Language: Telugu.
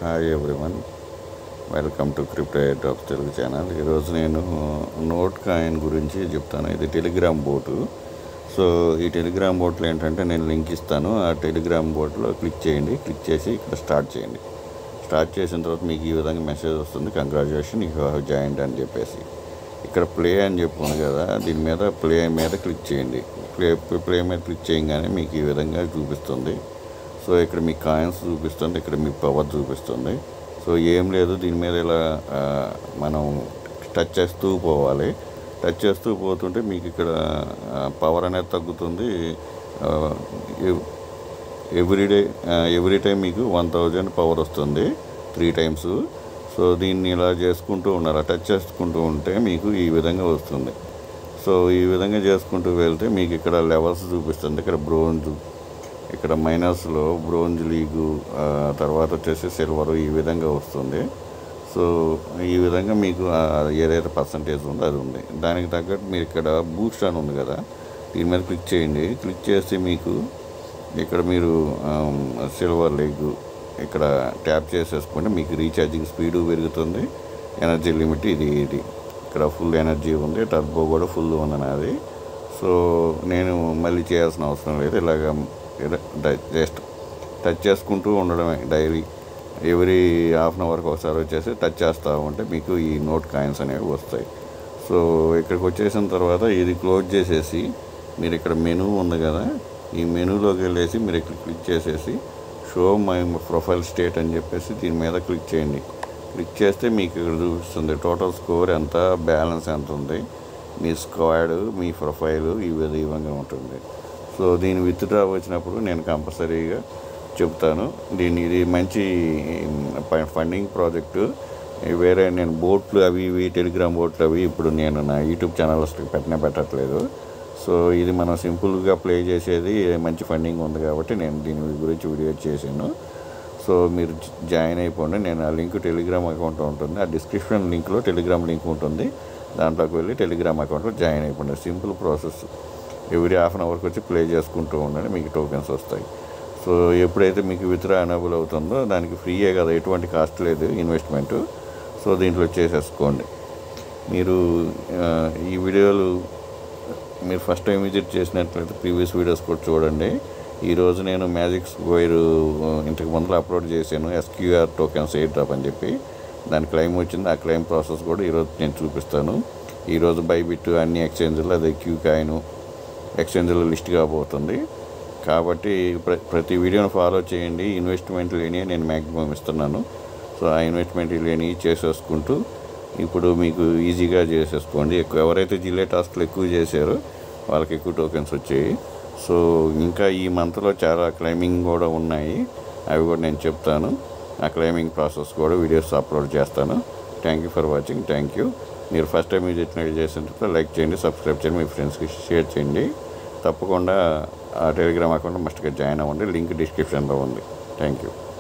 hi everyone welcome to crypto talks Telugu channel ఈరోజు నేను నోట్ కాయిన్ గురించి చెప్తాను ఇది టెలిగ్రామ్ బోటు సో ఈ టెలిగ్రామ్ బోట్లో ఏంటంటే నేను లింక్ ఇస్తాను ఆ టెలిగ్రామ్ బోట్లో క్లిక్ చేయండి క్లిక్ చేసి ఇక్కడ స్టార్ట్ చేయండి స్టార్ట్ చేసిన తర్వాత మీకు ఈ విధంగా మెసేజ్ వస్తుంది కంగ్రాచులేషన్ యూ హ్యావ్ జాయింట్ అని చెప్పేసి ఇక్కడ ప్లే అని చెప్పుకుంది కదా దీని మీద ప్లే మీద క్లిక్ చేయండి ప్లే ప్లే మీద క్లిక్ చేయగానే మీకు ఈ విధంగా చూపిస్తుంది సో ఇక్కడ మీ కాయిన్స్ చూపిస్తుంది ఇక్కడ మీ పవర్ చూపిస్తుంది సో ఏం లేదు దీని మీద ఇలా ఆ, మనం టచ్ చేస్తూ పోవాలి టచ్ చేస్తూ పోతుంటే మీకు ఇక్కడ పవర్ అనేది తగ్గుతుంది ఎవ్రీడే ఎవ్రీ టైం మీకు వన్ థౌజండ్ పవర్ వస్తుంది త్రీ టైమ్స్ సో దీన్ని ఇలా చేసుకుంటూ ఉన్నారు టచ్ చేసుకుంటూ ఉంటే మీకు ఈ విధంగా వస్తుంది సో ఈ విధంగా చేసుకుంటూ వెళ్తే మీకు ఇక్కడ లెవెల్స్ చూపిస్తుంది ఇక్కడ బ్రోంజ్ ఇక్కడ మైనస్లో బ్రోంజ్ లీగు ఆ, తర్వాత వచ్చేసి సిల్వర్ ఈ విధంగా వస్తుంది సో ఈ విధంగా మీకు ఆ ఏదైతే పర్సంటేజ్ ఉందో అది ఉంది దానికి తగ్గట్టు మీరు ఇక్కడ బూస్ట్ అని ఉంది కదా దీని మీద క్లిక్ చేయండి క్లిక్ చేసి మీకు ఇక్కడ మీరు సిల్వర్ లెగ్ ఇక్కడ ట్యాప్ చేసేసుకుంటే మీకు రీఛార్జింగ్ స్పీడు పెరుగుతుంది ఎనర్జీ లిమిట్ ఇది ఇది ఇక్కడ ఫుల్ ఎనర్జీ ఉంది టర్బో కూడా ఫుల్ ఉంది నాది సో నేను మళ్ళీ చేయాల్సిన అవసరం లేదు ఇలాగ జస్ట్ టచ్ చేసుకుంటూ ఉండడమే డైలీ ఎవ్రీ హాఫ్ అన్ అవర్కి ఒకసారి వచ్చేసి టచ్ చేస్తూ ఉంటే మీకు ఈ నోట్ కాయిన్స్ అనేవి వస్తాయి సో ఇక్కడికి వచ్చేసిన తర్వాత ఇది క్లోజ్ చేసేసి మీరు ఇక్కడ మెనూ ఉంది కదా ఈ మెనూలోకి వెళ్ళేసి మీరు ఇక్కడ క్లిక్ చేసేసి షో మై ప్రొఫైల్ స్టేట్ అని చెప్పేసి దీని మీద క్లిక్ చేయండి క్లిక్ చేస్తే మీకు ఇక్కడ చూపిస్తుంది టోటల్ స్కోర్ ఎంత బ్యాలెన్స్ ఎంత ఉంది మీ స్క్వాడ్ మీ ప్రొఫైల్ ఈ విధంగా ఉంటుంది సో దీని విత్డ్రా వచ్చినప్పుడు నేను కంపల్సరీగా చెప్తాను దీని ఇది మంచి ఫండింగ్ ప్రాజెక్టు ఈ వేరే నేను బోట్లు అవి ఇవి టెలిగ్రామ్ బోట్లు అవి ఇప్పుడు నేను నా యూట్యూబ్ ఛానల్స్కి పెట్టనే పెట్టట్లేదు సో ఇది మనం సింపుల్గా ప్లే చేసేది మంచి ఫండింగ్ ఉంది కాబట్టి నేను దీని గురించి వీడియో చేశాను సో మీరు జ- జాయిన్ అయిపోండి నేను ఆ లింక్ టెలిగ్రామ్ అకౌంట్ ఉంటుంది ఆ డిస్క్రిప్షన్ లింక్లో టెలిగ్రామ్ లింక్ ఉంటుంది దాంట్లోకి వెళ్ళి టెలిగ్రామ్ అకౌంట్లో జాయిన్ అయిపోండి simple process every half an అవర్కి వచ్చి ప్లే చేసుకుంటూ ఉండండి మీకు టోకెన్స్ వస్తాయి సో ఎప్పుడైతే మీకు విత్డ్రా ఎనబుల్ అవుతుందో దానికి ఫ్రీయే కదా ఎటువంటి కాస్ట్ లేదు ఇన్వెస్ట్మెంట్ సో దీంట్లో చేసేసుకోండి మీరు ఆ, ఈ వీడియోలు మీరు ఫస్ట్ టైం విజిట్ చేసినట్లయితే ప్రీవియస్ వీడియోస్ కూడా చూడండి ఈరోజు నేను మ్యాజిక్ స్క్వేర్ ఇంతకు ముందులో అప్లోడ్ చేశాను ఎస్క్యూఆర్ టోకెన్స్ ఎయిర్ డ్రాప్ అని చెప్పి దాని క్లెయిమ్ వచ్చింది ఆ క్లెయిమ్ ప్రాసెస్ కూడా ఈరోజు నేను చూపిస్తాను ఈరోజు బైబిట్ అన్ని ఎక్స్చేంజ్లో అదే క్యూ కాయిన్ ఎక్స్చేంజ్లో లిస్ట్ కాబోతుంది కాబట్టి ప్ర ప్రతి వీడియోని ఫాలో చేయండి ఇన్వెస్ట్మెంట్ లేని నేను మ్యాక్సిమం ఇస్తున్నాను సో ఆ ఇన్వెస్ట్మెంట్ లేని చేసేసుకుంటూ ఇప్పుడు మీకు ఈజీగా చేసేసుకోండి ఎక్కువ ఎవరైతే జిల్లే టాస్క్లు ఎక్కువ చేశారో వాళ్ళకి ఎక్కువ టోకెన్స్ వచ్చాయి సో ఇంకా ఈ మంత్లో చాలా క్లైమింగ్ కూడా ఉన్నాయి అవి కూడా నేను చెప్తాను ఆ క్లైమింగ్ ప్రాసెస్ కూడా వీడియోస్ అప్లోడ్ చేస్తాను thank you for watching thank you మీరు ఫస్ట్ టైం విజిట్ చేసిన తర్వాత లైక్ చేయండి సబ్స్క్రైబ్ చేయండి మీ ఫ్రెండ్స్కి షేర్ చేయండి తప్పకుండా ఆ టెలిగ్రామ్ అకౌంట్ మస్ట్గా జాయిన్ అవ్వండి లింక్ డిస్క్రిప్షన్లో ఉంది థ్యాంక్ యూ